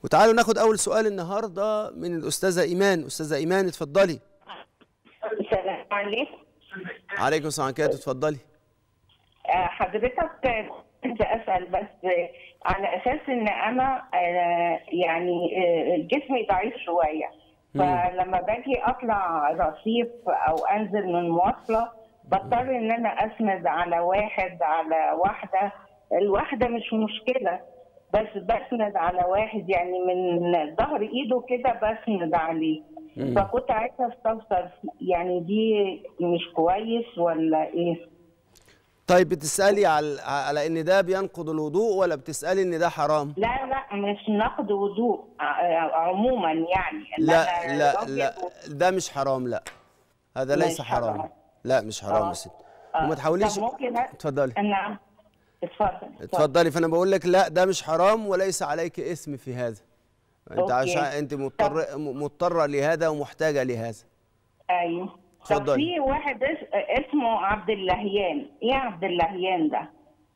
وتعالوا ناخد اول سؤال النهارده من الاستاذه ايمان استاذه ايمان اتفضلي السلام عليكم عليكم السلام عليكم اتفضلي آه، حضرتك كنت اسال بس آه، على اساس ان انا آه، يعني آه، جسمي ضعيف شويه فلما باجي اطلع رصيف او انزل من مواصله بضطر ان انا اسند على واحد على واحده الواحده مش مشكله بس بسند على واحد يعني من ظهر ايده كده بسند عليه فكنت عايزه استفسر يعني دي مش كويس ولا ايه؟ طيب بتسالي على على ان ده بينقض الوضوء ولا بتسالي ان ده حرام لا لا مش نقد وضوء ع- عموما يعني إن لا أنا لا راجل لا و- ده مش حرام لا هذا مش ليس حرام حرام. لا مش حرام آه. يا ستي آه. وما تحاوليش طب ممكن أ- اتفضلي نعم اتفضل اتفضلي فانا بقول لك لا ده مش حرام وليس عليك اثم في هذا انت أوكي. عشان انت مضطر مضطره لهذا ومحتاجه لهذا ايوه طب اتفضلي. في واحد اس- اسمه عبد اللهيان ايه عبد اللهيان ده؟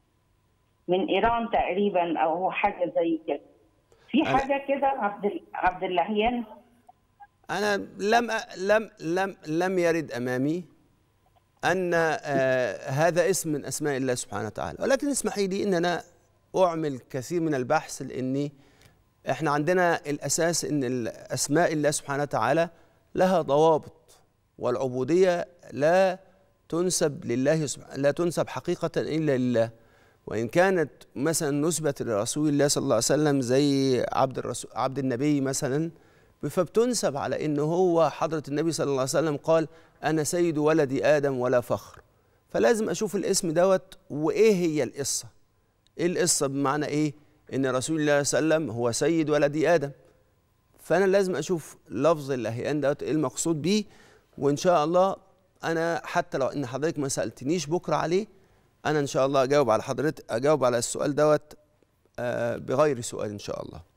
من ايران تقريبا او حاجه زي كده في أنا- حاجه كده عبد ال- عبد اللهيان انا لم أ- لم لم لم يرد امامي ان آه هذا اسم من اسماء الله سبحانه وتعالى ولكن اسمحي لي ان انا اعمل كثير من البحث لاني احنا عندنا الاساس ان الاسماء الله سبحانه وتعالى لها ضوابط والعبوديه لا تنسب لله سبحانه لا تنسب حقيقه الا لله وان كانت مثلا نسبت لرسول الله صلى الله عليه وسلم زي عبد الرسول عبد النبي مثلا فبتنسب على ان هو حضره النبي صلى الله عليه وسلم قال انا سيد ولد ادم ولا فخر فلازم اشوف الاسم دوت وايه هي القصه ايه القصه بمعنى ايه ان رسول الله صلى الله عليه وسلم هو سيد ولد ادم فانا لازم اشوف لفظ اللهيان دوت ايه المقصود بيه وان شاء الله انا حتى لو ان حضرتك ما سالتنيش بكره عليه انا ان شاء الله اجاوب على حضرتك اجاوب على السؤال دوت آه، بغير سؤال ان شاء الله